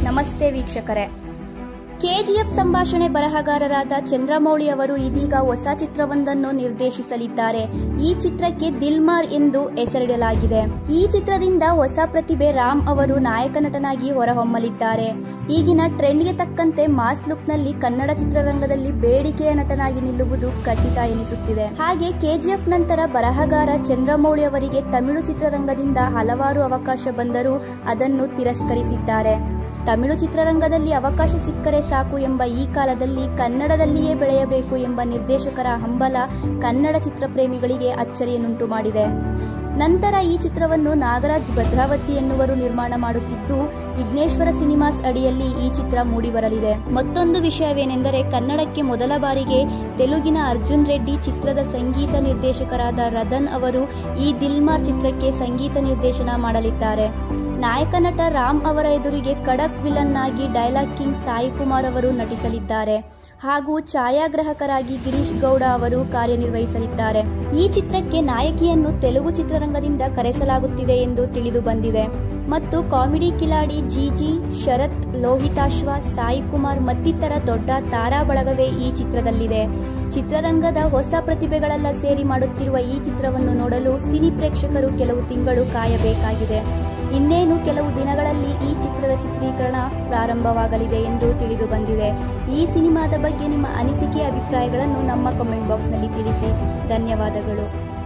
ನಮಸ್ತೆ ವೀಕ್ಷಕರೇ ಕೆಜಿಎಫ್ ಸಂಭಾಷಣೆ ಬರಹಗಾರರಾದ ಚಂದ್ರಮೌಳಿ ಅವರು ಇದೀಗ ಹೊಸ ಚಿತ್ರವೊಂದನ್ನು ನಿರ್ದೇಶಿಸಲಿದ್ದಾರೆ ಈ ಚಿತ್ರಕ್ಕೆ ದಿಲ್ಮಾರ್ ಎಂದು ಹೆಸರಿಡಲಾಗಿದೆ ಈ ಚಿತ್ರದಿಂದ ಹೊಸ ಪ್ರತಿಭೆ ರಾಮ್ ಅವರು ನಾಯಕ ನಟನಾಗಿ ಹೊರಹೊಮ್ಮಲಿದ್ದಾರೆ ಈಗಿನ ಟ್ರೆಂಡ್ಗೆ ತಕ್ಕಂತೆ ಮಾಸ್ ಲುಕ್ನಲ್ಲಿ ಕನ್ನಡ ಚಿತ್ರರಂಗದಲ್ಲಿ ಬೇಡಿಕೆಯ ನಟನಾಗಿ ನಿಲ್ಲುವುದು ಖಚಿತ ಎನಿಸುತ್ತಿದೆ ಹಾಗೆ ಕೆಜಿಎಫ್ ನಂತರ ಬರಹಗಾರ ಚಂದ್ರಮೌಳಿ ಅವರಿಗೆ ತಮಿಳು ಚಿತ್ರರಂಗದಿಂದ ಹಲವಾರು ಅವಕಾಶ ಬಂದರೂ ಅದನ್ನು ತಿರಸ್ಕರಿಸಿದ್ದಾರೆ ತಮಿಳು ಚಿತ್ರರಂಗದಲ್ಲಿ ಅವಕಾಶ ಸಿಕ್ಕರೆ ಸಾಕು ಎಂಬ ಈ ಕಾಲದಲ್ಲಿ ಕನ್ನಡದಲ್ಲಿಯೇ ಬೆಳೆಯಬೇಕು ಎಂಬ ನಿರ್ದೇಶಕರ ಹಂಬಲ ಕನ್ನಡ ಚಿತ್ರಪ್ರೇಮಿಗಳಿಗೆ ಅಚ್ಚರಿಯನ್ನುಂಟು ಮಾಡಿದೆ ನಂತರ ಈ ಚಿತ್ರವನ್ನು ನಾಗರಾಜ್ ಭದ್ರಾವತಿ ಎನ್ನುವರು ನಿರ್ಮಾಣ ಮಾಡುತ್ತಿದ್ದು ವಿಘ್ನೇಶ್ವರ ಸಿನಿಮಾಸ್ ಅಡಿಯಲ್ಲಿ ಈ ಚಿತ್ರ ಮೂಡಿಬರಲಿದೆ ಮತ್ತೊಂದು ವಿಷಯವೇನೆಂದರೆ ಕನ್ನಡಕ್ಕೆ ಮೊದಲ ಬಾರಿಗೆ ತೆಲುಗಿನ ಅರ್ಜುನ್ ರೆಡ್ಡಿ ಚಿತ್ರದ ಸಂಗೀತ ನಿರ್ದೇಶಕರಾದ ರದನ್ ಅವರು ಈ ದಿಲ್ಮಾರ್ ಚಿತ್ರಕ್ಕೆ ಸಂಗೀತ ನಿರ್ದೇಶನ ಮಾಡಲಿದ್ದಾರೆ ನಾಯಕ ನಟ ರಾಮ್ ಅವರ ಎದುರಿಗೆ ಖಡಕ್ ವಿಲನ್ ಆಗಿ ಡೈಲಾಗ್ ಕಿಂಗ್ ಸಾಯಿ ಕುಮಾರ್ ಅವರು ನಟಿಸಲಿದ್ದಾರೆ ಹಾಗೂ ಛಾಯಾಗ್ರಾಹಕರಾಗಿ ಗಿರೀಶ್ ಗೌಡ ಅವರು ಕಾರ್ಯನಿರ್ವಹಿಸಲಿದ್ದಾರೆ ಈ ಚಿತ್ರಕ್ಕೆ ನಾಯಕಿಯನ್ನು ತೆಲುಗು ಚಿತ್ರರಂಗದಿಂದ ಕರೆಸಲಾಗುತ್ತಿದೆ ಎಂದು ತಿಳಿದು ಬಂದಿದೆ ಮತ್ತು ಕಾಮಿಡಿ ಕಿಲಾಡಿ ಜಿಜಿ ಶರತ್ ಲೋಹಿತಾಶ್ವ ಸಾಯಿ ಕುಮಾರ್ ಮತ್ತಿತರ ದೊಡ್ಡ ತಾರಾ ಬಳಗವೇ ಈ ಚಿತ್ರದಲ್ಲಿದೆ ಚಿತ್ರರಂಗದ ಹೊಸ ಪ್ರತಿಭೆಗಳೆಲ್ಲ ಸೇರಿ ಮಾಡುತ್ತಿರುವ ಈ ಚಿತ್ರವನ್ನು ನೋಡಲು ಸಿನಿ ಪ್ರೇಕ್ಷಕರು ಕೆಲವು ತಿಂಗಳು ಕಾಯಬೇಕಾಗಿದೆ ಇನ್ನೇನು ಕೆಲವು ದಿನಗಳಲ್ಲಿ ಈ ಚಿತ್ರದ ಚಿತ್ರೀಕರಣ ಪ್ರಾರಂಭವಾಗಲಿದೆ ಎಂದು ತಿಳಿದು ಬಂದಿದೆ ಈ ಸಿನಿಮಾದ ಬಗ್ಗೆ ನಿಮ್ಮ ಅನಿಸಿಕೆ ಅಭಿಪ್ರಾಯಗಳನ್ನು ನಮ್ಮ ಕಮೆಂಟ್ ಬಾಕ್ಸ್ನಲ್ಲಿ ತಿಳಿಸಿ ಧನ್ಯವಾದಗಳು